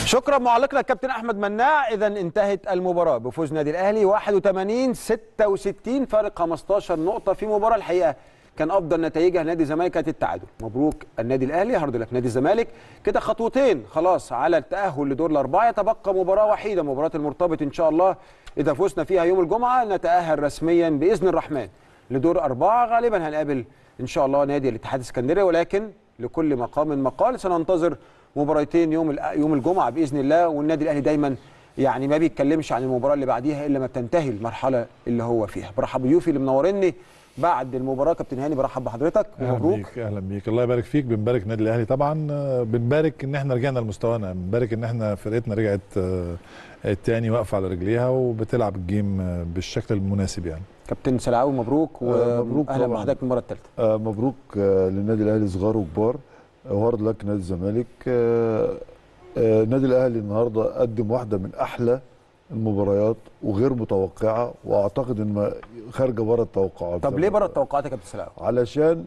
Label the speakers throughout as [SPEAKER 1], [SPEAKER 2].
[SPEAKER 1] شكرا معلقنا الكابتن احمد مناع اذا انتهت المباراه بفوز نادي الاهلي 81 66 فارق 15 نقطه في مباراه الحقيقه كان افضل نتائجها نادي الزمالك كانت التعادل مبروك النادي الاهلي هارد لك نادي الزمالك كده خطوتين خلاص على التاهل لدور الاربعه يتبقى مباراه وحيده مباراه المرتبط ان شاء الله اذا فزنا فيها يوم الجمعه نتاهل رسميا باذن الرحمن لدور اربعه غالبا هنقابل ان شاء الله نادي الاتحاد السكندري ولكن لكل مقام مقال سننتظر مباراتين يوم يوم الجمعه باذن الله والنادي الاهلي دايما يعني ما بيتكلمش عن المباراه اللي بعديها الا ما بتنتهي المرحله اللي هو فيها برحب بضيوفي اللي منورني بعد المباراه كابتن هاني برحب بحضرتك
[SPEAKER 2] اهلا
[SPEAKER 1] ومبروك
[SPEAKER 2] بيك اهلا بيك الله يبارك فيك بنبارك النادي الاهلي طبعا آه، بنبارك ان احنا رجعنا لمستوانا بنبارك ان احنا فرقتنا رجعت آه، التاني واقفه على رجليها وبتلعب الجيم آه، بالشكل المناسب يعني
[SPEAKER 1] كابتن سلعاوي مبروك
[SPEAKER 3] آه، مبروك
[SPEAKER 1] واهلا
[SPEAKER 3] طبعاً.
[SPEAKER 1] بحضرتك المره الثالثه
[SPEAKER 3] آه مبروك آه للنادي الاهلي صغار وكبار آه، وهارد لك نادي الزمالك آه آه النادي الاهلي النهارده قدم واحده من احلى المباريات وغير متوقعه واعتقد ان ما- خارجه بره التوقعات
[SPEAKER 1] طب ليه بره التوقعات يا كابتن سلعاوي
[SPEAKER 3] علشان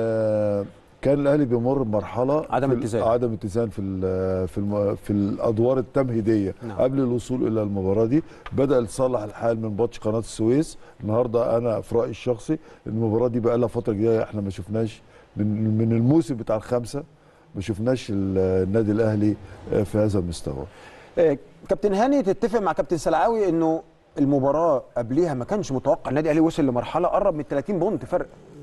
[SPEAKER 3] آه كان الاهلي بيمر بمرحله
[SPEAKER 1] عدم
[SPEAKER 3] في ال-
[SPEAKER 1] اتزان.
[SPEAKER 3] عدم اتزان في ال- في الم- في الادوار التمهيديه
[SPEAKER 1] نعم.
[SPEAKER 3] قبل الوصول الى المباراه دي بدا يتصلح الحال من ماتش قناه السويس النهارده انا في رايي الشخصي المباراه دي بقى لها فتره كبيره احنا ما شفناش من من الموسم بتاع الخمسه ما شفناش ال- النادي الاهلي آه، في هذا المستوى
[SPEAKER 1] آه، كابتن هاني تتفق مع كابتن سلعاوي انه المباراه قبليها ما كانش متوقع النادي الاهلي وصل لمرحله قرب من 30 بونت فرق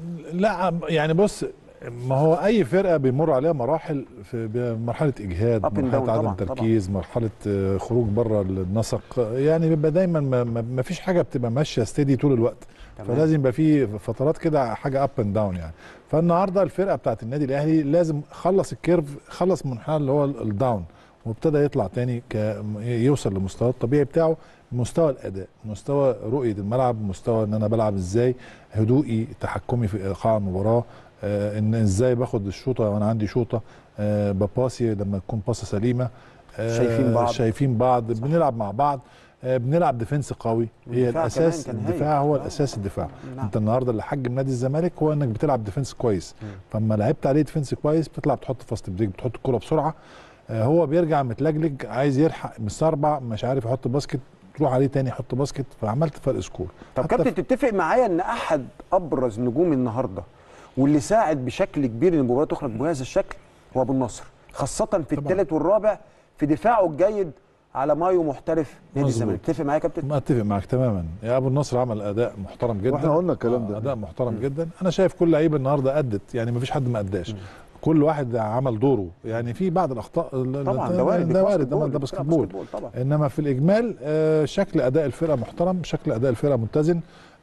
[SPEAKER 2] لا يعني بص ما هو اي فرقه بيمر عليها مراحل في مرحله اجهاد
[SPEAKER 1] Up and down
[SPEAKER 2] مرحله عدم
[SPEAKER 1] طبعاً،
[SPEAKER 2] تركيز مرحله آه، خروج بره النسق يعني بيبقى دايما ما- ما ما فيش حاجه بتبقى ماشيه ستيدي طول الوقت
[SPEAKER 1] تمام.
[SPEAKER 2] فلازم يبقى في فترات كده حاجه اب اند داون يعني فالنهارده الفرقه بتاعت النادي الاهلي لازم خلص الكيرف خلص منحنى اللي هو ال- الداون وابتدى يطلع تاني ك يوصل للمستوى الطبيعي بتاعه مستوى الاداء مستوى رؤيه الملعب مستوى ان انا بلعب ازاي هدوئي تحكمي في ايقاع المباراه آه ان ازاي باخد الشوطه وانا عندي شوطه آه بباسي لما تكون باصه سليمه آه
[SPEAKER 1] شايفين بعض.
[SPEAKER 2] شايفين بعض بنلعب مع بعض آه بنلعب ديفنس قوي هي
[SPEAKER 1] والدفاع
[SPEAKER 2] الاساس
[SPEAKER 1] كمان كان هايل.
[SPEAKER 2] الدفاع هو
[SPEAKER 1] آه.
[SPEAKER 2] الاساس الدفاع
[SPEAKER 1] نعم.
[SPEAKER 2] انت النهارده اللي حجم نادي الزمالك هو انك بتلعب ديفنس كويس
[SPEAKER 1] مم.
[SPEAKER 2] فاما لعبت عليه ديفنس كويس بتطلع بتحط فاست بريك بتحط الكوره بسرعه آه، هو بيرجع متلجلج عايز يلحق مستربع مش عارف يحط باسكت تروح عليه تاني يحط باسكت فعملت فرق سكور
[SPEAKER 1] طب
[SPEAKER 2] حتى
[SPEAKER 1] كابتن تتفق معايا ان احد ابرز نجوم النهارده واللي ساعد بشكل كبير ان المباراه تخرج بهذا الشكل هو ابو النصر خاصه في
[SPEAKER 2] طبعاً.
[SPEAKER 1] الثالث والرابع في دفاعه الجيد على مايو محترف نادي
[SPEAKER 2] مظبوط.
[SPEAKER 1] الزمالك تتفق معايا يا كابتن
[SPEAKER 2] ما اتفق معاك تماما يا ابو النصر عمل اداء محترم جدا
[SPEAKER 3] واحنا قلنا الكلام ده.
[SPEAKER 2] آه، اداء محترم جدا انا شايف كل لعيب النهارده ادت يعني ما فيش حد ما اداش كل واحد عمل دوره يعني في بعض الاخطاء
[SPEAKER 1] طبعا ده وارد
[SPEAKER 2] ده وارد
[SPEAKER 1] باسكت
[SPEAKER 2] ده
[SPEAKER 1] بول،
[SPEAKER 2] ده
[SPEAKER 1] بتلعب
[SPEAKER 2] باسكت بول
[SPEAKER 1] باسكت بول طبعا
[SPEAKER 2] انما في الاجمال آه، شكل اداء الفرقه محترم شكل اداء الفرقه متزن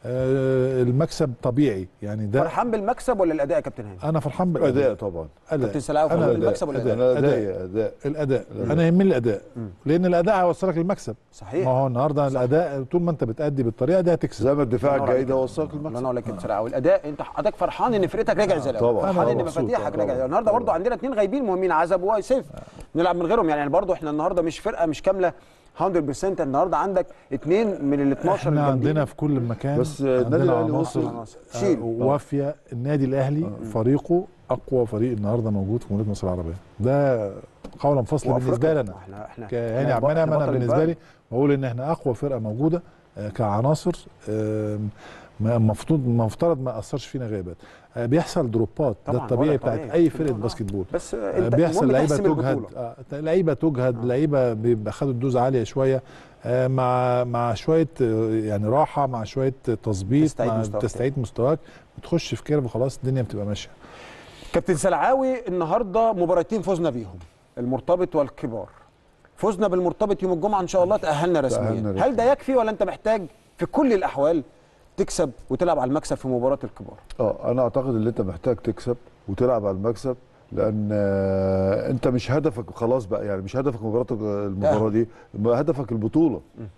[SPEAKER 2] آه، المكسب طبيعي يعني ده
[SPEAKER 1] فرحان بالمكسب ولا الاداء يا كابتن هاني
[SPEAKER 2] انا فرحان
[SPEAKER 3] اداء
[SPEAKER 2] بالاداء
[SPEAKER 3] طبعا
[SPEAKER 1] كابتن سلاوي
[SPEAKER 2] أنا
[SPEAKER 1] فرحان
[SPEAKER 2] أداء-
[SPEAKER 1] بالمكسب ولا
[SPEAKER 2] أداء.
[SPEAKER 1] الاداء
[SPEAKER 3] انا
[SPEAKER 2] أداء.
[SPEAKER 3] اداء اداء
[SPEAKER 2] الاداء
[SPEAKER 3] الأداء.
[SPEAKER 2] انا يهمني الاداء
[SPEAKER 1] مم.
[SPEAKER 2] لان الاداء هيوصلك للمكسب
[SPEAKER 1] صحيح
[SPEAKER 2] ما هو النهارده الاداء طول ما انت بتادي بالطريقه دي هتكسب
[SPEAKER 3] زي ما الدفاع
[SPEAKER 1] الله
[SPEAKER 3] الجيد
[SPEAKER 1] ينور
[SPEAKER 3] وصلك
[SPEAKER 1] الله
[SPEAKER 3] المكسب
[SPEAKER 1] ينور عليك يا كابتن سلاوي الاداء انت حضرتك فرحان ان فرقتك رجعت زي الاول
[SPEAKER 3] طبعاً.
[SPEAKER 1] فرحان
[SPEAKER 2] أنا
[SPEAKER 1] ان
[SPEAKER 2] مبسوط
[SPEAKER 1] مفاتيحك
[SPEAKER 3] طبعاً.
[SPEAKER 1] رجعت النهارده برضو
[SPEAKER 3] طبعاً.
[SPEAKER 1] عندنا اثنين غايبين مهمين عزب وسيف نلعب من غيرهم يعني برضو احنا النهارده مش فرقه مش كامله 100% النهارده عندك اثنين من ال 12
[SPEAKER 2] احنا
[SPEAKER 1] الجامدين.
[SPEAKER 2] عندنا في كل مكان
[SPEAKER 3] بس النادي
[SPEAKER 2] عندنا
[SPEAKER 3] الأهلي
[SPEAKER 2] عناصر
[SPEAKER 3] وصل-
[SPEAKER 1] عناصر.
[SPEAKER 2] آه،
[SPEAKER 1] شيل.
[SPEAKER 2] وافيه النادي الاهلي فريقه اقوى فريق النهارده موجود في مدينه مصر العربيه ده قولا فصل بالنسبه
[SPEAKER 1] وأفريقيا.
[SPEAKER 2] لنا
[SPEAKER 1] احنا احنا
[SPEAKER 2] كهاني
[SPEAKER 1] إحنا
[SPEAKER 2] عبد المنعم
[SPEAKER 1] بطل
[SPEAKER 2] انا بالنسبه
[SPEAKER 1] البلد.
[SPEAKER 2] لي بقول ان احنا اقوى فرقه موجوده آه، كعناصر آم، ما- المفروض المفترض ما اثرش فينا غيابات آه، بيحصل دروبات ده
[SPEAKER 1] طبعاً،
[SPEAKER 2] الطبيعي
[SPEAKER 1] وضع
[SPEAKER 2] بتاعت
[SPEAKER 1] طبيعي.
[SPEAKER 2] اي فرقه
[SPEAKER 1] آه.
[SPEAKER 2] باسكت بول
[SPEAKER 1] بس
[SPEAKER 2] آه،
[SPEAKER 1] انت
[SPEAKER 2] بيحصل
[SPEAKER 1] المهم
[SPEAKER 2] لعيبه
[SPEAKER 1] تحسم
[SPEAKER 2] تجهد
[SPEAKER 1] البطولة.
[SPEAKER 2] آه، لعيبه تجهد لعيبه بيبقى خدوا الدوز عاليه شويه آه، مع مع شويه آه، يعني راحه مع شويه تظبيط
[SPEAKER 1] تستعيد
[SPEAKER 2] مع
[SPEAKER 1] مستواك
[SPEAKER 2] تستعيد مستواك بتخش في كيرف خلاص الدنيا بتبقى ماشيه
[SPEAKER 1] كابتن سلعاوي النهارده مباراتين فزنا بيهم المرتبط والكبار فزنا بالمرتبط يوم الجمعه ان شاء الله تاهلنا رسميا
[SPEAKER 3] تأهلنا رسمياً.
[SPEAKER 1] هل ده يكفي ولا انت محتاج في كل الاحوال تكسب وتلعب على المكسب في مباراه الكبار
[SPEAKER 3] اه انا اعتقد ان انت محتاج تكسب وتلعب على المكسب لان آه، انت مش هدفك خلاص بقى يعني مش هدفك مباراه المباراه دي هدفك البطوله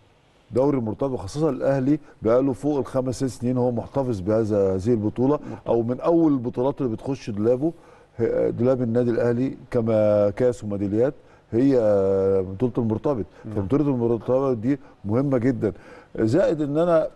[SPEAKER 3] دوري المرتبط وخاصه الاهلي بقى له فوق الخمس ست سنين هو محتفظ بهذا هذه البطوله او من اول البطولات اللي بتخش دولابه ه- دولاب النادي الاهلي كما كاس وميداليات هي بطوله المرتبط فبطوله المرتبط دي مهمه جدا زائد ان انا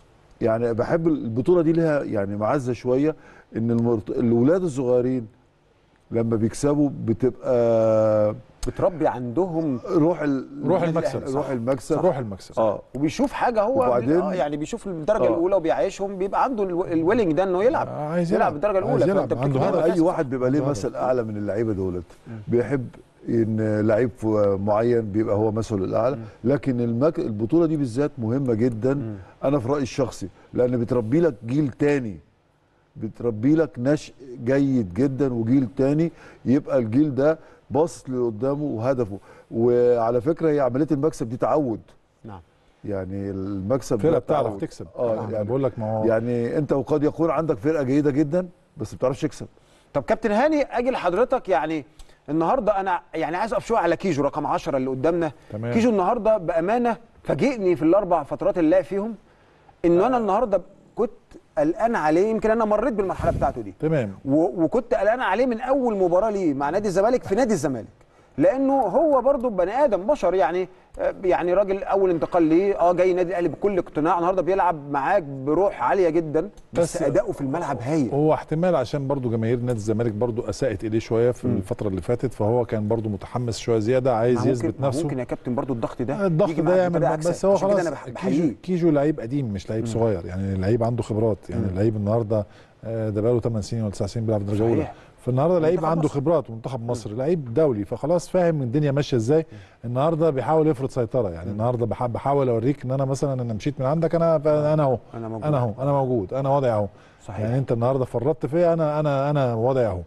[SPEAKER 3] يعني بحب البطوله دي لها يعني معزه شويه ان المرت... الاولاد الصغيرين لما بيكسبوا بتبقى
[SPEAKER 1] بتربي عندهم
[SPEAKER 3] روح ال...
[SPEAKER 2] روح
[SPEAKER 1] النادي
[SPEAKER 2] المكسب
[SPEAKER 1] الأهلي.
[SPEAKER 3] روح المكسب
[SPEAKER 2] روح المكسب
[SPEAKER 3] اه
[SPEAKER 1] وبيشوف حاجه هو
[SPEAKER 3] وبعدين-
[SPEAKER 1] آه يعني بيشوف الدرجه
[SPEAKER 3] آه.
[SPEAKER 1] الاولى وبيعيشهم بيبقى عنده الو- الويلنج ده انه يلعب
[SPEAKER 2] آه، عايز
[SPEAKER 1] يلعب
[SPEAKER 2] يلعب.
[SPEAKER 1] بالدرجه
[SPEAKER 2] عايز
[SPEAKER 1] الاولى
[SPEAKER 2] يلعب.
[SPEAKER 1] فانت
[SPEAKER 2] عنده
[SPEAKER 1] بتتكلم
[SPEAKER 2] هدف.
[SPEAKER 3] اي
[SPEAKER 1] بكسب.
[SPEAKER 3] واحد بيبقى ليه
[SPEAKER 2] عنده
[SPEAKER 3] مثل اعلى من اللعيبه دولت بيحب ان لعيب ف- معين بيبقى هو مثله الاعلى لكن المك... البطوله دي بالذات مهمه جدا انا في رايي الشخصي لان بتربي لك جيل تاني بتربي لك نشء جيد جدا وجيل تاني يبقى الجيل ده باصص لقدامه وهدفه وعلى فكره هي عمليه المكسب دي تعود
[SPEAKER 1] نعم
[SPEAKER 3] يعني المكسب
[SPEAKER 2] الفرقه
[SPEAKER 3] ده
[SPEAKER 2] بتعرف
[SPEAKER 3] تعود.
[SPEAKER 2] تكسب
[SPEAKER 3] اه
[SPEAKER 2] يعني
[SPEAKER 3] يعني
[SPEAKER 2] بقول لك ما هو
[SPEAKER 3] يعني انت وقد يكون عندك فرقه جيده جدا بس ما بتعرفش تكسب
[SPEAKER 1] طب كابتن هاني اجي لحضرتك يعني النهارده انا يعني عايز اقف شويه على كيجو رقم 10 اللي قدامنا
[SPEAKER 2] تمام.
[SPEAKER 1] كيجو النهارده بامانه فاجئني في الاربع فترات اللي لعب فيهم انه انا النهارده كنت قلقان عليه يمكن انا مريت بالمرحله بتاعته دي
[SPEAKER 2] تمام
[SPEAKER 1] و- وكنت قلقان عليه من اول مباراه ليه مع نادي الزمالك في نادي الزمالك لانه هو برضه بني ادم بشر يعني آه، يعني راجل اول انتقال ليه اه جاي نادي الاهلي بكل اقتناع النهارده بيلعب معاك بروح عاليه جدا بس,
[SPEAKER 2] بس-
[SPEAKER 1] بس اداؤه في الملعب هايل
[SPEAKER 2] هو احتمال عشان برضو جماهير نادي الزمالك برضو اساءت اليه شويه في الفتره اللي فاتت فهو كان برضو متحمس شويه زياده
[SPEAKER 1] ما
[SPEAKER 2] عايز
[SPEAKER 1] ممكن-
[SPEAKER 2] يثبت
[SPEAKER 1] ما
[SPEAKER 2] نفسه
[SPEAKER 1] ممكن يا كابتن برضه الضغط ده
[SPEAKER 2] الضغط
[SPEAKER 1] يجي
[SPEAKER 2] ده
[SPEAKER 1] معاك
[SPEAKER 2] يعمل
[SPEAKER 1] بطريقة
[SPEAKER 2] بس
[SPEAKER 1] عكسية.
[SPEAKER 2] هو
[SPEAKER 1] عشان كده
[SPEAKER 2] خلاص
[SPEAKER 1] انا بح-
[SPEAKER 2] كيجو,
[SPEAKER 1] بحييه
[SPEAKER 2] كيجو لعيب قديم مش لعيب صغير يعني لعيب عنده خبرات يعني لعيب النهارده آه، ده بقاله 8 سنين ولا 9 سنين بيلعب في الدرجه الاولى
[SPEAKER 1] صحيح.
[SPEAKER 2] فالنهارده لعيب
[SPEAKER 1] منتخب
[SPEAKER 2] عنده
[SPEAKER 1] مصر.
[SPEAKER 2] خبرات ومنتخب مصر لعيب دولي فخلاص فاهم الدنيا ماشيه ازاي النهارده بيحاول يفرض سيطره يعني النهارده بح- بحاول اوريك ان انا مثلا انا مشيت من عندك انا انا اهو
[SPEAKER 1] أنا موجود.
[SPEAKER 2] انا اهو انا موجود انا وضعي اهو
[SPEAKER 1] صحيح.
[SPEAKER 2] يعني انت النهارده فرطت فيا انا انا انا وضعي اهو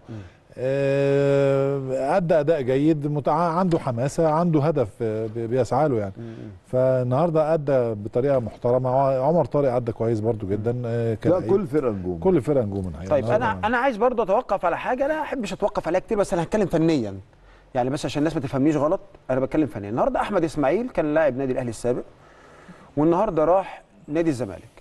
[SPEAKER 2] آه، ادى اداء جيد متع... عنده حماسه عنده هدف آه، بي- بيسعى له يعني فالنهارده ادى بطريقه محترمه عمر طارق ادى كويس برضو جدا آه،
[SPEAKER 3] لا
[SPEAKER 2] كلاعب.
[SPEAKER 3] كل فرقه نجوم
[SPEAKER 2] كل فرقه نجوم الحقيقه
[SPEAKER 1] طيب
[SPEAKER 2] النهاردة
[SPEAKER 1] انا انا عايز برضه اتوقف على حاجه انا ما احبش اتوقف عليها كتير بس انا هتكلم فنيا يعني بس عشان الناس ما تفهمنيش غلط انا بتكلم فنيا النهارده احمد اسماعيل كان لاعب نادي الاهلي السابق والنهارده راح نادي الزمالك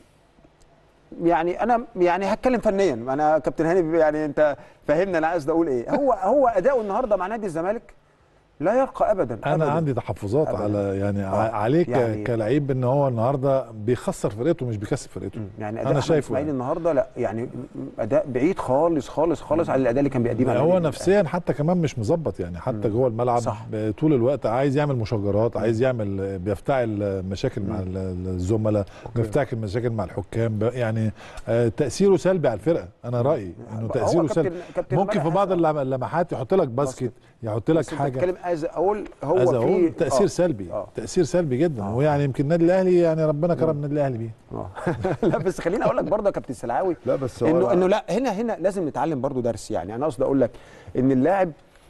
[SPEAKER 1] يعني انا يعني هتكلم فنيا انا كابتن هاني يعني انت فاهمني انا عايز اقول ايه هو هو اداؤه النهارده مع نادي الزمالك لا يرقى ابدا
[SPEAKER 2] انا
[SPEAKER 1] أبداً.
[SPEAKER 2] عندي تحفظات
[SPEAKER 1] أبداً.
[SPEAKER 2] على يعني
[SPEAKER 1] آه.
[SPEAKER 2] ع- عليه ك-
[SPEAKER 1] يعني-
[SPEAKER 2] كلعيب ان هو النهارده بيخسر فرقته مش بيكسب فرقته
[SPEAKER 1] يعني اداء
[SPEAKER 2] انا
[SPEAKER 1] احمد
[SPEAKER 2] شايفه
[SPEAKER 1] اسماعيل
[SPEAKER 2] يعني.
[SPEAKER 1] النهارده لا يعني اداء بعيد خالص خالص خالص عن الاداء اللي كان بيقدمه على
[SPEAKER 2] هو
[SPEAKER 1] النادي
[SPEAKER 2] نفسيا حتى كمان مش مظبط يعني حتى جوه الملعب
[SPEAKER 1] صح.
[SPEAKER 2] ب- طول الوقت عايز يعمل مشاجرات عايز يعمل بيفتعل مشاكل مع ال- ال- الزملاء بيفتعل مشاكل مع الحكام ب- يعني آه، تاثيره سلبي على الفرقه انا رايي انه
[SPEAKER 1] هو
[SPEAKER 2] تاثيره
[SPEAKER 1] كابتن-
[SPEAKER 2] سلبي
[SPEAKER 1] كابتن
[SPEAKER 2] ممكن في
[SPEAKER 1] مالك
[SPEAKER 2] بعض
[SPEAKER 1] حسن.
[SPEAKER 2] اللم- اللمحات يحط لك باسكت يحط لك
[SPEAKER 1] بس انت
[SPEAKER 2] حاجه
[SPEAKER 1] بتتكلم از اقول هو
[SPEAKER 2] هذا
[SPEAKER 1] في
[SPEAKER 2] هو تاثير
[SPEAKER 1] آه.
[SPEAKER 2] سلبي
[SPEAKER 1] آه.
[SPEAKER 2] تاثير سلبي جدا
[SPEAKER 1] آه.
[SPEAKER 2] ويعني يمكن النادي الاهلي يعني ربنا كرم النادي الاهلي بيه
[SPEAKER 1] آه. لا بس خليني اقول لك برضه يا كابتن سلعاوي
[SPEAKER 3] لا بس هو
[SPEAKER 1] انه انه لا هنا هنا لازم نتعلم برضه درس يعني انا قصدي اقول لك ان اللاعب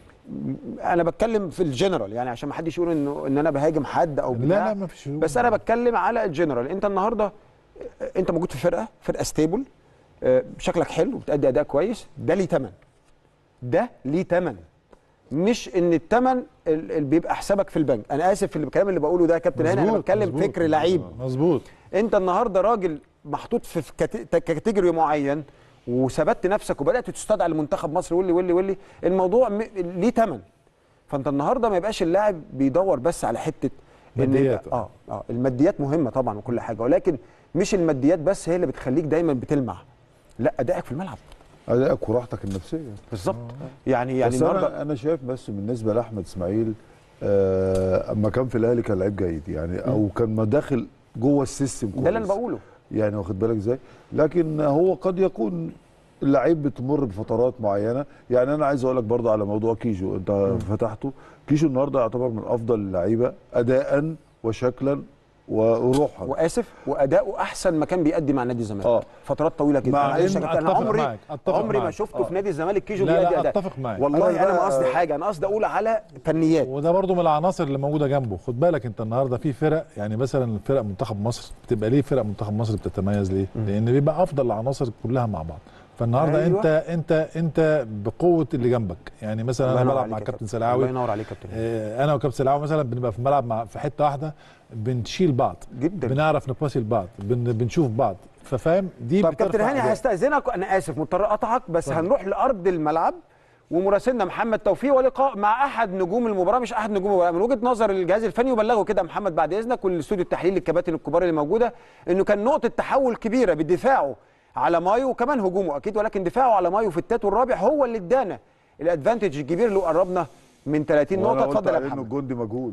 [SPEAKER 1] انا بتكلم في الجنرال يعني عشان ما حدش يقول انه ان انا بهاجم حد او
[SPEAKER 2] لا
[SPEAKER 1] بتاع
[SPEAKER 2] لا ما فيش
[SPEAKER 1] بس انا بتكلم على الجنرال انت النهارده انت موجود في فرقه فرقه ستيبل شكلك حلو بتأدي اداء كويس ده ليه ثمن ده ليه ثمن مش ان الثمن اللي بيبقى حسابك في البنك انا اسف في الكلام اللي بقوله ده يا كابتن هاني انا
[SPEAKER 2] مظبوط،
[SPEAKER 1] بتكلم
[SPEAKER 2] مظبوط،
[SPEAKER 1] فكر لعيب
[SPEAKER 2] مظبوط
[SPEAKER 1] انت النهارده راجل محطوط في في كات- كاتيجوري معين وثبت نفسك وبدات تستدعى لمنتخب مصر واللي واللي واللي الموضوع م... ليه ثمن فانت النهارده ما يبقاش اللاعب بيدور بس على حته إن
[SPEAKER 2] ماديات.
[SPEAKER 1] يبقى- اه اه الماديات مهمه طبعا وكل حاجه ولكن مش الماديات بس هي اللي بتخليك دايما بتلمع لا ادائك في الملعب
[SPEAKER 3] ادائك وراحتك النفسيه
[SPEAKER 1] بالظبط يعني يعني
[SPEAKER 3] بس
[SPEAKER 1] النهارده
[SPEAKER 3] انا انا شايف بس بالنسبه لاحمد اسماعيل آه اما كان في الاهلي كان لعيب جيد يعني او كان ما داخل جوه السيستم كويس
[SPEAKER 1] ده اللي انا بقوله
[SPEAKER 3] يعني واخد بالك ازاي لكن هو قد يكون اللعيب بتمر بفترات معينه يعني انا عايز اقول لك برضه على موضوع كيجو انت فتحته كيجو النهارده يعتبر من افضل اللعيبه اداء وشكلا وروحا
[SPEAKER 1] واسف واداؤه احسن ما كان بيأدي مع نادي الزمالك
[SPEAKER 3] آه.
[SPEAKER 1] فترات طويله جدا
[SPEAKER 3] مع
[SPEAKER 1] معلش يا
[SPEAKER 3] إن
[SPEAKER 1] كابتن، انا
[SPEAKER 2] أتفق
[SPEAKER 1] عمري
[SPEAKER 2] معاك، أتفق
[SPEAKER 1] عمري ما
[SPEAKER 2] معاك.
[SPEAKER 1] شفته
[SPEAKER 3] آه.
[SPEAKER 1] في نادي الزمالك كيجو
[SPEAKER 2] لا، لا،
[SPEAKER 1] بيأدي اداء
[SPEAKER 2] أتفق معاك.
[SPEAKER 1] والله
[SPEAKER 3] أنا
[SPEAKER 1] انا ما
[SPEAKER 3] بقى-
[SPEAKER 1] قصدي حاجه انا قصدي اقول على فنيات
[SPEAKER 2] وده برضو من العناصر اللي موجوده جنبه خد بالك انت النهارده في فرق يعني مثلا فرق منتخب مصر بتبقى ليه فرق منتخب مصر بتتميز ليه لان بيبقى افضل العناصر كلها مع بعض فالنهارده
[SPEAKER 1] أيوة.
[SPEAKER 2] انت انت انت بقوه اللي جنبك يعني مثلا
[SPEAKER 1] الله
[SPEAKER 2] انا
[SPEAKER 1] ينور
[SPEAKER 2] بلعب
[SPEAKER 1] عليك
[SPEAKER 2] مع
[SPEAKER 1] يا
[SPEAKER 2] كابتن
[SPEAKER 1] الله
[SPEAKER 2] سلاوي
[SPEAKER 1] ينور عليك يا كابتن
[SPEAKER 2] آه، انا وكابتن سلاوي مثلا بنبقى في الملعب مع في حته واحده بنشيل بعض
[SPEAKER 1] جدا
[SPEAKER 2] بنعرف نباسي لبعض بن بنشوف بعض ففاهم دي
[SPEAKER 1] طب
[SPEAKER 2] بترفع
[SPEAKER 1] كابتن هاني
[SPEAKER 2] أداء.
[SPEAKER 1] هستأذنك انا اسف مضطر اقطعك بس
[SPEAKER 2] اتفضل.
[SPEAKER 1] هنروح لارض الملعب ومراسلنا محمد توفيق ولقاء مع احد نجوم المباراه مش احد نجوم المباراه من وجهه نظر الجهاز الفني وبلغه كده محمد بعد اذنك والاستوديو التحليلي الكباتن الكبار اللي موجوده انه كان نقطه تحول كبيره بدفاعه على مايو وكمان هجومه اكيد ولكن دفاعه على مايو في التات والرابع هو اللي ادانا الادفانتج الكبير اللي قربنا من 30
[SPEAKER 3] وأنا
[SPEAKER 1] نقطه
[SPEAKER 3] قلت
[SPEAKER 1] اتفضل يا
[SPEAKER 3] عليه انه
[SPEAKER 1] محمد
[SPEAKER 3] الجندي مجهول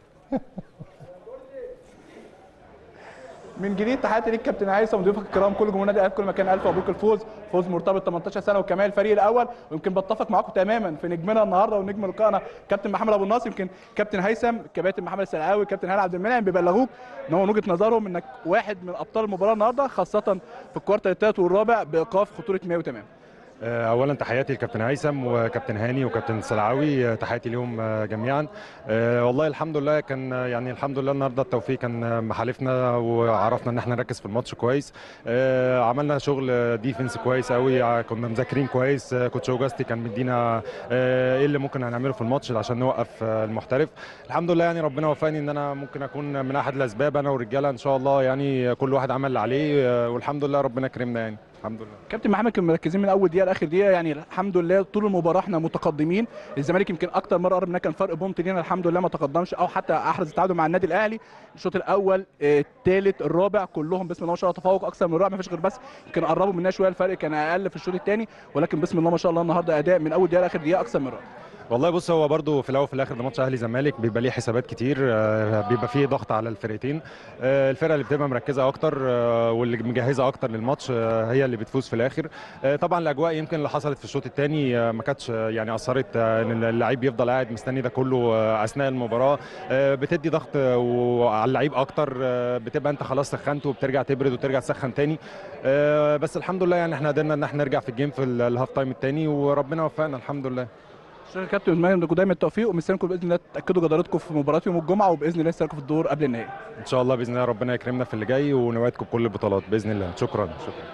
[SPEAKER 4] من جديد تحياتي ليك كابتن هيثم وضيوفك الكرام كل جمهور نادي الاهلي في كل مكان الف مبروك الفوز فوز مرتبط 18 سنه وكمان الفريق الاول ويمكن بتفق معاكم تماما في نجمنا النهارده ونجم لقائنا كابتن محمد ابو الناصر يمكن كابتن هيثم كباتن محمد السلعاوي كابتن هاني عبد المنعم بيبلغوك ان هو من وجهه نظرهم انك واحد من ابطال المباراه النهارده خاصه في الكوارتر الثالث والرابع بايقاف خطوره 100 وتمام
[SPEAKER 5] آه، اولا تحياتي لكابتن هيثم وكابتن هاني وكابتن سلعاوي آه، تحياتي ليهم آه، جميعا آه، والله الحمد لله كان آه، يعني الحمد لله النهارده التوفيق كان آه، محالفنا وعرفنا ان احنا نركز في الماتش كويس آه، عملنا شغل آه، ديفنس كويس قوي ع- كنا مذاكرين كويس آه، كوتش اوجاستي كان مدينا آه، ايه اللي ممكن هنعمله في الماتش عشان نوقف آه، المحترف الحمد لله يعني ربنا وفقني ان انا ممكن اكون من احد الاسباب انا والرجاله ان شاء الله يعني كل واحد عمل اللي عليه آه، والحمد لله ربنا كرمنا يعني الحمد لله
[SPEAKER 4] كابتن محمد كانوا مركزين من اول دقيقه لاخر دقيقه يعني الحمد لله طول المباراه احنا متقدمين الزمالك يمكن اكتر مره قرب منها كان فرق بونت لينا الحمد لله ما تقدمش او حتى احرز التعادل مع النادي الاهلي الشوط الاول آه، الثالث الرابع كلهم بسم الله ما شاء الله تفوق اكثر من رائع ما فيش غير بس يمكن قربوا مننا شويه الفرق كان اقل في الشوط الثاني ولكن بسم الله ما شاء الله النهارده اداء من اول دقيقه لاخر دقيقه اكثر من رائع
[SPEAKER 5] والله بص هو برضو في الاول وفي الاخر ده ماتش اهلي زمالك بيبقى ليه حسابات كتير آه، بيبقى فيه ضغط على الفرقتين آه، الفرقه اللي بتبقى مركزه اكتر آه، واللي مجهزه اكتر للماتش آه، هي اللي بتفوز في الاخر آه، طبعا الاجواء يمكن اللي حصلت في الشوط الثاني ما كانتش آه، يعني اثرت آه، ان اللعيب يفضل قاعد مستني ده كله آه، اثناء المباراه آه، بتدي ضغط آه، وعلى اللعيب اكتر آه، بتبقى انت خلاص سخنت وبترجع تبرد وترجع تسخن تاني آه، بس الحمد لله يعني احنا قدرنا ان احنا نرجع في الجيم في ال- الهاف تايم الثاني وربنا وفقنا الحمد لله
[SPEAKER 4] شكرا يا كابتن اتمنى لكم دايما التوفيق ومستنيكم باذن الله تاكدوا جدارتكم في مباراه يوم الجمعه وباذن الله تشاركوا في الدور قبل النهائي
[SPEAKER 5] ان شاء الله باذن الله ربنا يكرمنا في اللي جاي ونوعدكم بكل البطولات باذن الله شكرا شكرا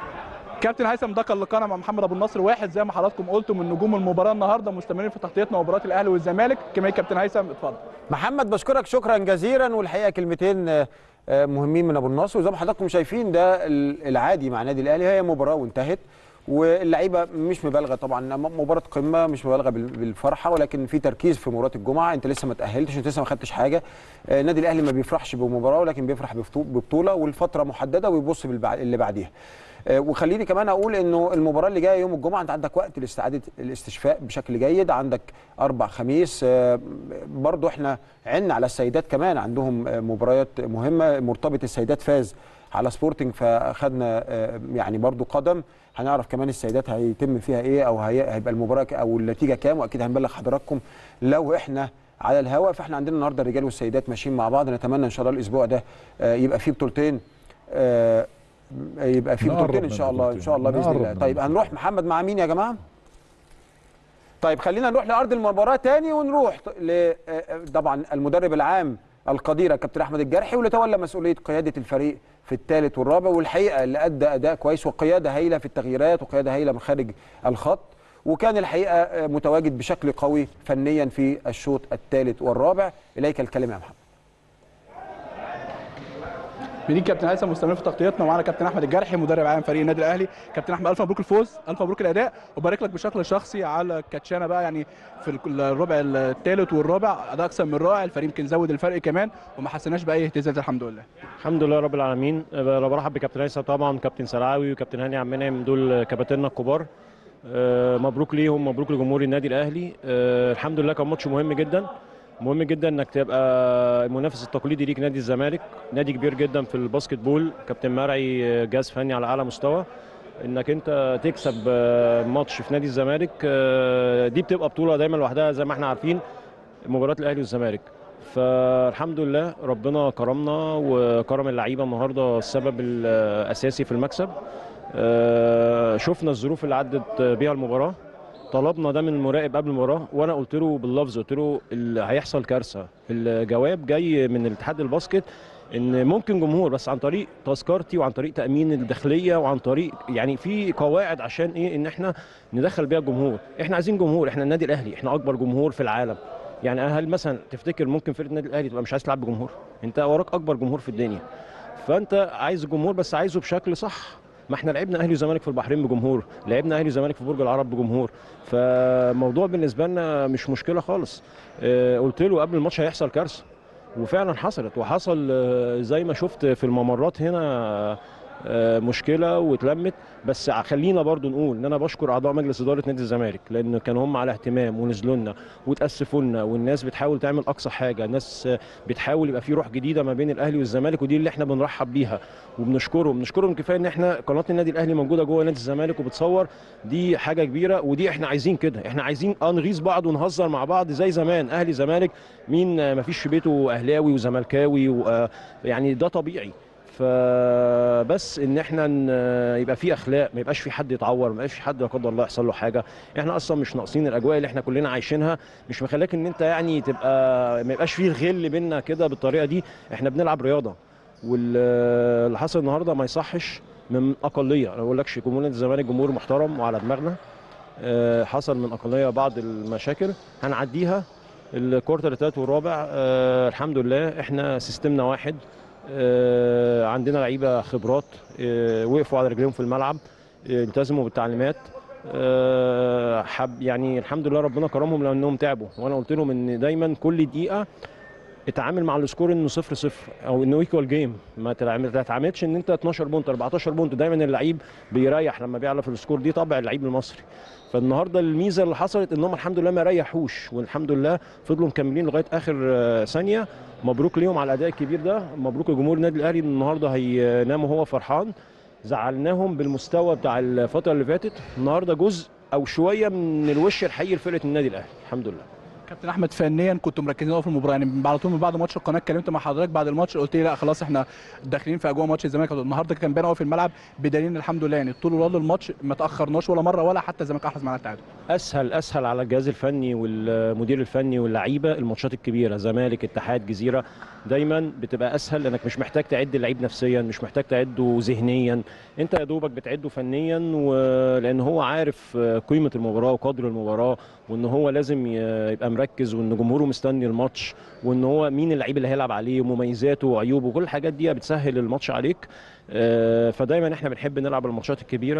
[SPEAKER 4] كابتن هيثم ده كان لقاءنا مع محمد ابو النصر واحد زي ما حضراتكم قلتم من نجوم المباراه النهارده مستمرين في تغطيتنا مباراه الاهلي والزمالك كمان كابتن هيثم اتفضل
[SPEAKER 1] محمد بشكرك شكرا جزيلا والحقيقه كلمتين آه، آه، مهمين من ابو النصر وزي ما حضراتكم شايفين ده ال- العادي مع النادي الاهلي هي مباراه وانتهت واللعيبه مش مبالغه طبعا م- مباراه قمه مش مبالغه بال- بالفرحه ولكن في تركيز في مباراه الجمعه انت لسه ما تاهلتش انت لسه ما خدتش حاجه آه، النادي الاهلي ما بيفرحش بمباراه ولكن بيفرح بفتو- ببطوله والفتره محدده ويبص بالبع- اللي بعديها آه، وخليني كمان اقول انه المباراه اللي جايه يوم الجمعه انت عندك وقت لاستعاده الاستشفاء بشكل جيد عندك اربع خميس آه، برضو احنا عنا على السيدات كمان عندهم آه، مباريات مهمه مرتبط السيدات فاز على سبورتنج فاخدنا آه، يعني برضو قدم هنعرف كمان السيدات هيتم فيها ايه او هي- هيبقى المباراه ك- او النتيجه كام واكيد هنبلغ حضراتكم لو احنا على الهواء فاحنا عندنا النهارده الرجال والسيدات ماشيين مع بعض نتمنى ان شاء الله الاسبوع ده آه، يبقى فيه بطولتين آه، يبقى في
[SPEAKER 2] نقرب
[SPEAKER 1] بطولتين ان
[SPEAKER 2] من
[SPEAKER 1] شاء الله ان
[SPEAKER 2] البطولتين.
[SPEAKER 1] شاء الله باذن
[SPEAKER 2] نقرب
[SPEAKER 1] الله
[SPEAKER 2] من
[SPEAKER 1] طيب هنروح محمد مع مين يا جماعه طيب خلينا نروح لارض المباراه تاني ونروح ط- ل آه، طبعا المدرب العام القدير كابتن احمد الجرحي واللي تولى مسؤوليه قياده الفريق في الثالث والرابع والحقيقه اللي ادى اداء كويس وقياده هايله في التغييرات وقياده هايله من خارج الخط وكان الحقيقه آه، متواجد بشكل قوي فنيا في الشوط الثالث والرابع اليك الكلمه يا محمد
[SPEAKER 4] بنيجي كابتن هيثم مستمر في تغطيتنا ومعانا كابتن احمد الجرحي مدرب عام فريق النادي الاهلي كابتن احمد الف مبروك الفوز الف مبروك الاداء وبارك لك بشكل شخصي على كاتشانا بقى يعني في ال- الربع الثالث والرابع اداء اكثر من رائع الفريق يمكن زود الفرق كمان وما حسناش باي اهتزاز الحمد لله
[SPEAKER 6] الحمد لله رب العالمين أه، برحب بكابتن هيثم طبعا كابتن سلعاوي وكابتن هاني عم منعم دول كباتننا الكبار أه، مبروك ليهم مبروك لجمهور النادي الاهلي أه، الحمد لله كان ماتش مهم جدا مهم جدا انك تبقى المنافس التقليدي ليك نادي الزمالك نادي كبير جدا في الباسكت بول كابتن مرعي أه، جهاز فني على اعلى مستوى انك انت تكسب أه، ماتش في نادي الزمالك أه، دي بتبقى بطوله دايما لوحدها زي ما احنا عارفين مباراه الاهلي والزمالك فالحمد لله ربنا كرمنا وكرم اللعيبه النهارده السبب الاساسي في المكسب آه، شفنا الظروف اللي عدت بيها المباراه طلبنا ده من المراقب قبل المباراه وانا قلت له باللفظ قلت له اللي هيحصل كارثه الجواب جاي من الاتحاد الباسكت ان ممكن جمهور بس عن طريق تذكرتي وعن طريق تامين الداخليه وعن طريق يعني في قواعد عشان ايه ان احنا ندخل بيها الجمهور احنا عايزين جمهور احنا النادي الاهلي احنا اكبر جمهور في العالم يعني هل مثلا تفتكر ممكن فرقه النادي الاهلي تبقى مش عايز تلعب بجمهور انت وراك اكبر جمهور في الدنيا فانت عايز الجمهور بس عايزه بشكل صح ما احنا لعبنا اهلي وزمالك في البحرين بجمهور لعبنا اهلي وزمالك في برج العرب بجمهور فموضوع بالنسبه لنا مش مشكله خالص اه قلت له قبل الماتش هيحصل كارثه وفعلا حصلت وحصل آه، زي ما شفت في الممرات هنا آه، مشكله واتلمت بس خلينا برضو نقول ان انا بشكر اعضاء مجلس اداره نادي الزمالك لان كانوا هم على اهتمام ونزلوا لنا وتاسفوا لنا والناس بتحاول تعمل اقصى حاجه الناس آه، بتحاول يبقى في روح جديده ما بين الاهلي والزمالك ودي اللي احنا بنرحب بيها وبنشكرهم بنشكرهم كفايه ان احنا قناه النادي الاهلي موجوده جوه نادي الزمالك وبتصور دي حاجه كبيره ودي احنا عايزين كده احنا عايزين اه نغيظ بعض ونهزر مع بعض زي زمان اهلي زمالك مين آه، ما فيش في بيته اهلاوي وزملكاوي و- يعني ده طبيعي فبس ان احنا ن- يبقى في اخلاق ما يبقاش في حد يتعور ما يبقاش في حد لا قدر الله يحصل له حاجه احنا اصلا مش ناقصين الاجواء اللي احنا كلنا عايشينها مش مخليك ان انت يعني تبقى ما يبقاش فيه غل بينا كده بالطريقه دي احنا بنلعب رياضه واللي حصل النهارده ما يصحش من اقليه انا بقول لكش جمهور نادي الزمالك جمهور محترم وعلى دماغنا آه، حصل من اقليه بعض المشاكل هنعديها الكورتر الثالث والرابع آه، الحمد لله احنا سيستمنا واحد آه، عندنا لعيبه خبرات آه، وقفوا على رجليهم في الملعب آه، التزموا بالتعليمات آه، حب يعني الحمد لله ربنا كرمهم لانهم تعبوا وانا قلت لهم ان دايما كل دقيقه اتعامل مع السكور انه 0 0 او انه ايكوال جيم ما تلعب- ما تتعاملش ان انت 12 بونت 14 بونت دايما اللعيب بيريح لما بيعلى في السكور دي طبع اللعيب المصري فالنهارده الميزه اللي حصلت انهم الحمد لله ما ريحوش والحمد لله فضلوا مكملين لغايه اخر آه، ثانيه مبروك ليهم على الاداء الكبير ده مبروك لجمهور النادي الاهلي إن النهارده هينام وهو فرحان زعلناهم بالمستوى بتاع الفتره اللي فاتت النهارده جزء او شويه من الوش الحقيقي لفرقه النادي الاهلي الحمد لله
[SPEAKER 4] كابتن احمد فنيا كنتوا مركزين قوي في المباراه يعني على طول من بعد ماتش القناه اتكلمت مع حضرتك بعد الماتش قلت لي لا خلاص احنا داخلين في اجواء ماتش الزمالك النهارده كان باين قوي في الملعب بدليل إن الحمد لله يعني طول ولاد الماتش ما تاخرناش ولا مره ولا حتى الزمالك احرز معانا التعادل
[SPEAKER 6] اسهل اسهل على الجهاز الفني والمدير الفني واللعيبه الماتشات الكبيره زمالك اتحاد جزيره دايما بتبقى اسهل لانك مش محتاج تعد اللعيب نفسيا مش محتاج تعده ذهنيا انت يا دوبك بتعده فنيا ولان هو عارف قيمه المباراه وقدر المباراه وان هو لازم ي- يبقى مركز وان جمهوره مستني الماتش وان هو مين اللعيب اللي هيلعب عليه ومميزاته وعيوبه وكل الحاجات دي بتسهل الماتش عليك آه، فدايما احنا بنحب نلعب الماتشات الكبيره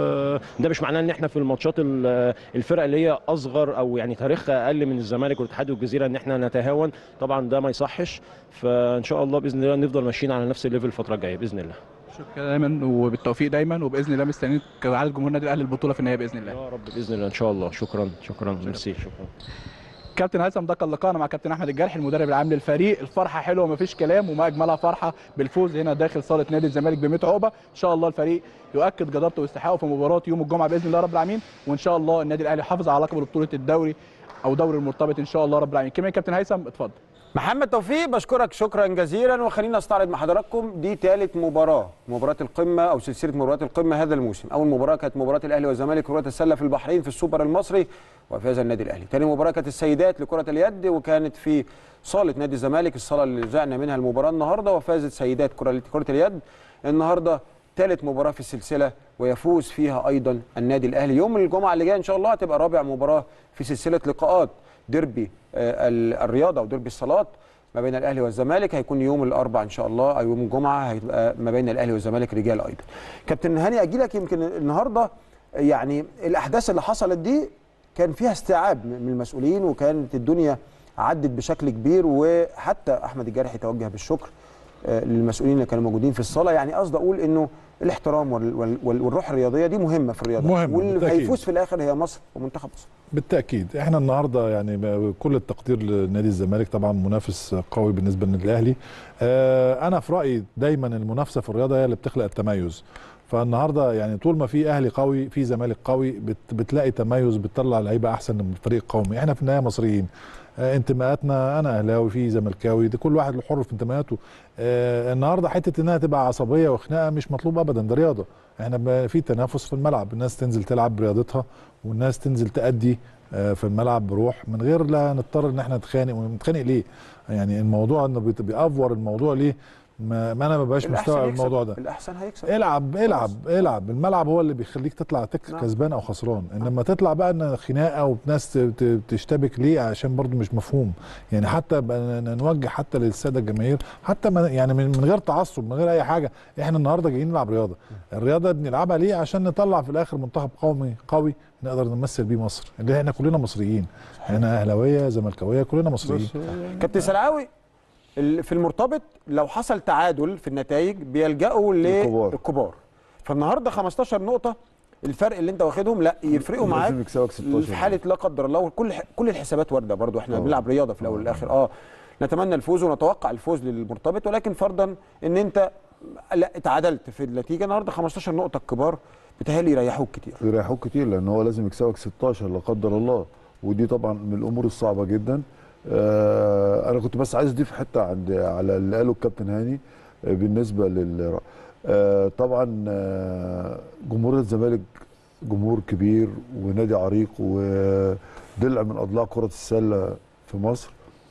[SPEAKER 6] وده مش معناه ان احنا في الماتشات ال- الفرق اللي هي اصغر او يعني تاريخها اقل من الزمالك والاتحاد والجزيره ان احنا نتهاون طبعا ده ما يصحش فان شاء الله باذن الله نفضل ماشيين على نفس الليفل الفتره الجايه باذن الله
[SPEAKER 4] شكرا دايما وبالتوفيق دايما وباذن الله مستنيين كعاده جمهور النادي الاهلي البطوله في النهايه باذن الله
[SPEAKER 6] يا رب باذن الله ان شاء الله شكرا شكرا ميرسي شكرا
[SPEAKER 4] كابتن هيثم ده كان لقاءنا مع كابتن احمد الجرحي المدرب العام للفريق الفرحه حلوه ومفيش كلام وما اجملها فرحه بالفوز هنا داخل صاله نادي الزمالك ب 100 عقبه ان شاء الله الفريق يؤكد جدارته واستحقاقه في مباراه يوم الجمعه باذن الله رب العالمين وان شاء الله النادي الاهلي يحافظ على لقب بطوله الدوري او دوري المرتبط ان شاء الله رب العالمين كمان كابتن هيثم اتفضل
[SPEAKER 1] محمد توفيق بشكرك شكرا جزيلا وخلينا استعرض مع حضراتكم دي ثالث مباراه مباراه القمه او سلسله مباريات القمه هذا الموسم اول مباراه كانت مباراه الاهلي والزمالك كره السله في البحرين في السوبر المصري وفاز النادي الاهلي ثاني مباراه كانت السيدات لكره اليد وكانت في صاله نادي الزمالك الصاله اللي زعنا منها المباراه النهارده وفازت سيدات كره كره اليد النهارده ثالث مباراه في السلسله ويفوز فيها ايضا النادي الاهلي يوم الجمعه اللي جايه ان شاء الله هتبقى رابع مباراه في سلسله لقاءات ديربي آه، ال- الرياضه وديربي الصالات ما بين الاهلي والزمالك هيكون يوم الاربعاء ان شاء الله او يوم الجمعه هيبقى ما بين الاهلي والزمالك رجال ايضا كابتن هاني اجي لك يمكن النهارده يعني الاحداث اللي حصلت دي كان فيها استيعاب من المسؤولين وكانت الدنيا عدت بشكل كبير وحتى احمد الجارحي توجه بالشكر آه، للمسؤولين اللي كانوا موجودين في الصاله يعني قصدي اقول انه الاحترام وال- وال- وال- والروح الرياضيه دي مهمه في الرياضه
[SPEAKER 2] مهمة،
[SPEAKER 1] واللي
[SPEAKER 2] بالتأكيد.
[SPEAKER 1] هيفوز في الاخر هي مصر ومنتخب مصر
[SPEAKER 2] بالتاكيد احنا النهارده يعني كل التقدير لنادي الزمالك طبعا منافس قوي بالنسبه للنادي الاهلي آه، انا في رايي دايما المنافسه في الرياضه هي اللي بتخلق التميز فالنهارده يعني طول ما في اهلي قوي في زمالك قوي بت بتلاقي تميز بتطلع لعيبه احسن من الفريق القومي احنا في النهايه مصريين آه، انتماءاتنا انا اهلاوي في زملكاوي ده كل واحد له حر في انتماءاته آه، النهارده حته انها تبقى عصبيه وخناقه مش مطلوب ابدا ده رياضه احنا ب- في تنافس في الملعب الناس تنزل تلعب برياضتها والناس تنزل تأدي آه، في الملعب بروح من غير لا نضطر ان احنا نتخانق ونتخانق ليه يعني الموضوع انه بيت- بيأفور الموضوع ليه ما, ما انا ما بقاش
[SPEAKER 1] الأحسن
[SPEAKER 2] مستوعب
[SPEAKER 1] يكسب.
[SPEAKER 2] الموضوع ده
[SPEAKER 1] الاحسن هيكسب
[SPEAKER 2] العب العب العب الملعب هو اللي بيخليك تطلع تك
[SPEAKER 1] نعم.
[SPEAKER 2] كسبان او خسران انما تطلع بقى ان خناقه وناس ت- ت- تشتبك ليه عشان برضو مش مفهوم يعني حتى بقى ن- نوجه حتى للساده الجماهير حتى ما يعني من من غير تعصب من غير اي حاجه احنا النهارده جايين نلعب رياضه الرياضه بنلعبها ليه عشان نطلع في الاخر منتخب قومي قوي نقدر نمثل بيه مصر اللي احنا كلنا مصريين احنا اهلاويه زملكاويه كلنا مصريين
[SPEAKER 1] كابتن سلعاوي ال- في المرتبط لو حصل تعادل في النتائج بيلجأوا
[SPEAKER 3] الكبار.
[SPEAKER 1] للكبار فالنهارده 15 نقطه الفرق اللي انت واخدهم لا يفرقوا
[SPEAKER 3] لازم
[SPEAKER 1] معاك
[SPEAKER 3] يكسبك 16
[SPEAKER 1] في حاله لا قدر الله كل كل الحسابات وارده برضو احنا بنلعب رياضه في الاول والاخر اه نتمنى الفوز ونتوقع الفوز للمرتبط ولكن فرضا ان انت لا اتعادلت في النتيجه النهارده 15 نقطه الكبار بتهيألي يريحوك كتير
[SPEAKER 3] يريحوك كتير لان هو لازم يكسبك 16 لا قدر الله ودي طبعا من الامور الصعبه جدا آه انا كنت بس عايز اضيف حته عند على اللي قاله الكابتن هاني آه بالنسبه لل آه طبعا آه جمهور الزمالك جمهور كبير ونادي عريق وضلع من اضلاع كره السله في مصر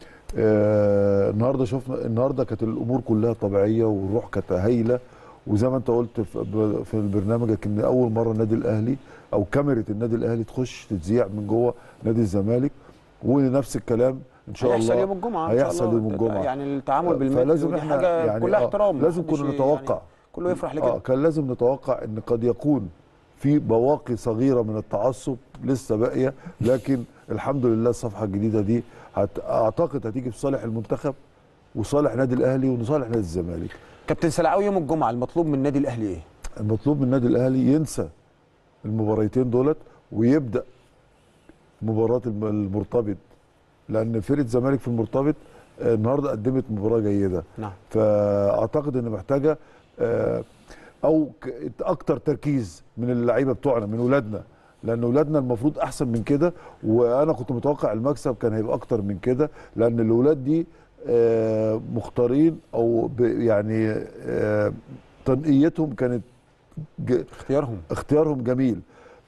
[SPEAKER 3] آه النهارده شفنا النهارده كانت الامور كلها طبيعيه والروح كانت هايله وزي ما انت قلت في في برنامجك ان اول مره النادي الاهلي او كاميرا النادي الاهلي تخش تتذيع من جوه نادي الزمالك ونفس الكلام ان شاء
[SPEAKER 1] هيحصل
[SPEAKER 3] الله
[SPEAKER 1] يوم الجمعه إن شاء
[SPEAKER 3] هيحصل
[SPEAKER 1] الله.
[SPEAKER 3] يوم الجمعه
[SPEAKER 1] يعني التعامل بالمثل
[SPEAKER 3] فلازم
[SPEAKER 1] ودي
[SPEAKER 3] احنا
[SPEAKER 1] حاجه
[SPEAKER 3] يعني
[SPEAKER 1] كلها
[SPEAKER 3] آه،
[SPEAKER 1] احترام
[SPEAKER 3] لازم
[SPEAKER 1] محدش
[SPEAKER 3] كنا
[SPEAKER 1] يعني
[SPEAKER 3] نتوقع
[SPEAKER 1] كله يفرح
[SPEAKER 3] اه
[SPEAKER 1] لكده
[SPEAKER 3] كان لازم نتوقع ان قد يكون في بواقي صغيره من التعصب لسه باقيه لكن الحمد لله الصفحه الجديده دي هت... اعتقد هتيجي في صالح المنتخب وصالح نادي الاهلي وصالح نادي الزمالك
[SPEAKER 1] كابتن سلعاوي يوم الجمعه المطلوب من النادي الاهلي ايه؟
[SPEAKER 3] المطلوب من النادي الاهلي ينسى المباريتين دولت ويبدا مباراه الم- المرتبط لان فرقه الزمالك في المرتبط آه، النهارده قدمت مباراه جيده
[SPEAKER 1] نعم
[SPEAKER 3] فاعتقد ان محتاجه آه، او ك- اكتر تركيز من اللعيبه بتوعنا من ولادنا لان ولادنا المفروض احسن من كده وانا كنت متوقع المكسب كان هيبقى اكتر من كده لان الاولاد دي آه، مختارين او ب- يعني آه، تنقيتهم كانت ج-
[SPEAKER 1] اختيارهم
[SPEAKER 3] اختيارهم جميل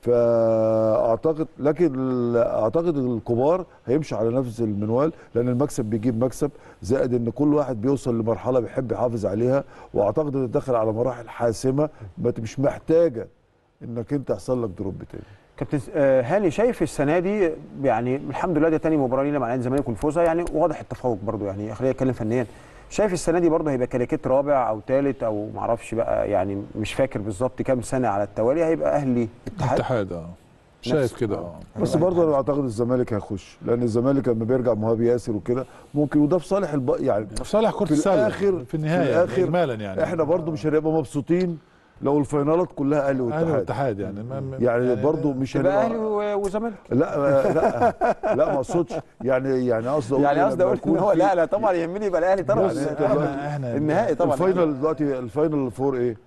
[SPEAKER 3] فاعتقد لكن ال- اعتقد الكبار هيمشي على نفس المنوال لان المكسب بيجيب مكسب زائد ان كل واحد بيوصل لمرحله بيحب يحافظ عليها واعتقد ان داخل على مراحل حاسمه ما ت- مش محتاجه انك انت يحصل لك دروب تاني
[SPEAKER 1] كابتن س- آه، هاني شايف السنه دي يعني الحمد لله ده تاني مباراه لينا مع نادي الزمالك والفوزه يعني واضح التفوق برضو يعني خلينا نتكلم فنيا شايف السنه دي برضه هيبقى كاريكيت رابع او ثالث او معرفش بقى يعني مش فاكر بالظبط كام سنه على التوالي هيبقى اهلي اتحاد
[SPEAKER 2] اتحاد اه شايف كده اه
[SPEAKER 3] بس برضه انا اعتقد الزمالك هيخش لان الزمالك لما بيرجع مهاب ياسر وكده ممكن وده في صالح الب... يعني
[SPEAKER 2] في صالح كرة
[SPEAKER 3] في
[SPEAKER 2] السلة
[SPEAKER 3] الآخر-
[SPEAKER 2] في النهاية
[SPEAKER 3] في الآخر
[SPEAKER 2] إجمالا يعني
[SPEAKER 3] احنا برضه مش هنبقى مبسوطين لو الفاينالات كلها اهلي
[SPEAKER 2] أهلي
[SPEAKER 3] واتحاد
[SPEAKER 2] والاتحاد يعني ما- ما-
[SPEAKER 3] يعني برضه مش
[SPEAKER 1] يبقى اهلي
[SPEAKER 3] هنبقى
[SPEAKER 1] و- وزمالك
[SPEAKER 3] لا لا لا ما اقصدش يعني يعني قصدي اقول
[SPEAKER 1] يعني
[SPEAKER 3] إيه
[SPEAKER 1] قصدي
[SPEAKER 3] لما
[SPEAKER 1] اقول ان
[SPEAKER 3] يكون
[SPEAKER 1] هو
[SPEAKER 3] في-
[SPEAKER 1] لا لا طبعا يهمني يبقى الاهلي طرف
[SPEAKER 3] يعني أنت
[SPEAKER 1] طرف
[SPEAKER 3] دلوقتي-
[SPEAKER 2] احنا
[SPEAKER 1] النهائي طبعا
[SPEAKER 3] الفاينل دلوقتي الفاينل فور ايه؟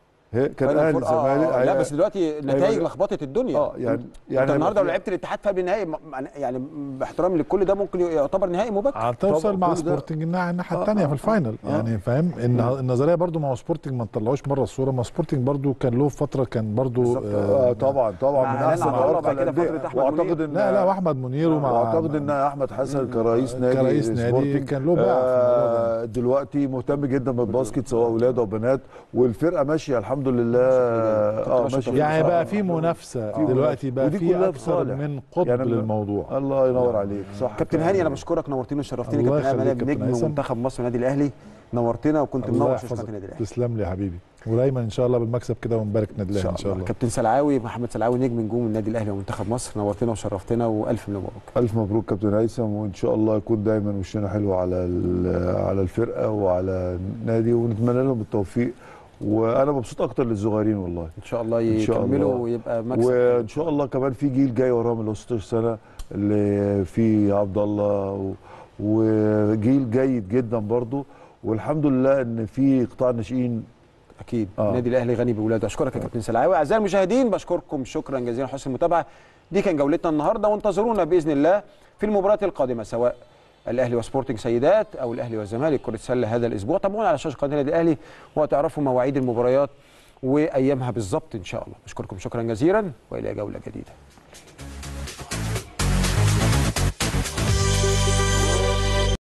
[SPEAKER 3] هي كان
[SPEAKER 1] فاينل
[SPEAKER 3] اهلي
[SPEAKER 1] فور- آه،
[SPEAKER 3] الزمالك
[SPEAKER 1] آه، لا
[SPEAKER 3] هي-
[SPEAKER 1] بس دلوقتي النتائج
[SPEAKER 3] هيبقى-
[SPEAKER 1] لخبطت الدنيا
[SPEAKER 3] اه يعني
[SPEAKER 1] يعني
[SPEAKER 3] يعني
[SPEAKER 1] انت النهارده لو
[SPEAKER 3] هيبقى
[SPEAKER 1] لعبت الاتحاد في قبل النهائي م- يعني باحترامي للكل ده ممكن يعتبر نهائي مبكر
[SPEAKER 2] هتوصل
[SPEAKER 3] طبعاً
[SPEAKER 2] مع
[SPEAKER 3] كل ده-
[SPEAKER 2] سبورتنج الناحيه الناحية
[SPEAKER 3] آه،
[SPEAKER 2] الثانيه
[SPEAKER 3] آه،
[SPEAKER 2] في الفاينل
[SPEAKER 3] آه.
[SPEAKER 2] يعني فاهم ان النظريه برضو ما هو سبورتنج ما نطلعوش بره الصوره ما سبورتنج برضو كان له فتره كان برضو
[SPEAKER 1] بالظبط.
[SPEAKER 3] آه طبعا طبعا
[SPEAKER 1] مع
[SPEAKER 3] من
[SPEAKER 1] إعلان
[SPEAKER 3] احسن
[SPEAKER 1] عبد الله
[SPEAKER 3] وارقى
[SPEAKER 1] بعد كده
[SPEAKER 3] الانديه
[SPEAKER 1] فترة أحمد
[SPEAKER 3] واعتقد
[SPEAKER 1] منير.
[SPEAKER 3] ان
[SPEAKER 2] لا لا واحمد منير ومع
[SPEAKER 3] واعتقد ان احمد حسن كرئيس نادي
[SPEAKER 2] كرئيس نادي
[SPEAKER 3] سبورتنج
[SPEAKER 2] كان له باع في الموضوع ده.
[SPEAKER 3] آه دلوقتي مهتم جدا بالباسكت سواء اولاد او بنات والفرقه ماشيه الحمد لله اه ماشيه
[SPEAKER 2] يعني بقى في
[SPEAKER 3] آه.
[SPEAKER 2] منافسه
[SPEAKER 3] في
[SPEAKER 2] دلوقتي بقى
[SPEAKER 3] ودي
[SPEAKER 2] في
[SPEAKER 3] كلها
[SPEAKER 2] اكثر
[SPEAKER 3] بصالح.
[SPEAKER 2] من قطب
[SPEAKER 3] يعني
[SPEAKER 2] للموضوع
[SPEAKER 3] الله ينور عليك صح
[SPEAKER 1] كابتن هاني انا بشكرك نورتني وشرفتني
[SPEAKER 2] الله
[SPEAKER 1] كابتن
[SPEAKER 2] يخليك
[SPEAKER 1] هاني
[SPEAKER 2] كابتن
[SPEAKER 1] نجم
[SPEAKER 2] هيثم.
[SPEAKER 1] منتخب مصر والنادي الاهلي نورتنا وكنت
[SPEAKER 2] الله
[SPEAKER 1] منور شاشه
[SPEAKER 2] يحفظك
[SPEAKER 1] النادي الاهلي
[SPEAKER 2] تسلم لي يا حبيبي ودايما ان شاء الله بالمكسب كده ونبارك نادي الاهلي ان شاء الله
[SPEAKER 1] كابتن سلعاوي محمد سلعاوي نجم نجوم النادي الاهلي ومنتخب مصر نورتنا وشرفتنا والف مبروك
[SPEAKER 3] الف مبروك كابتن هيثم وان شاء الله يكون دايما وشنا حلو على ال- على الفرقه وعلى النادي ونتمنى لهم التوفيق وانا مبسوط اكتر للصغيرين والله
[SPEAKER 1] ان شاء الله
[SPEAKER 3] إن شاء
[SPEAKER 1] يكملوا
[SPEAKER 3] الله.
[SPEAKER 1] ويبقى مكسب
[SPEAKER 3] وان شاء الله كمان في جيل جاي وراهم اللي هو 16 سنه اللي فيه عبد الله و- وجيل جيد جدا برضو والحمد لله ان في قطاع ناشئين
[SPEAKER 1] اكيد
[SPEAKER 3] آه.
[SPEAKER 1] النادي الاهلي غني بولاده اشكرك يا كابتن سلعاوي اعزائي المشاهدين بشكركم شكرا جزيلا حسن المتابعه دي كان جولتنا النهارده وانتظرونا باذن الله في المباريات القادمه سواء الاهلي وسبورتنج سيدات او الاهلي والزمالك كره سله هذا الاسبوع تابعونا على شاشه قناه النادي الاهلي وهتعرفوا مواعيد المباريات وايامها بالظبط ان شاء الله بشكركم شكرا جزيلا والى جوله جديده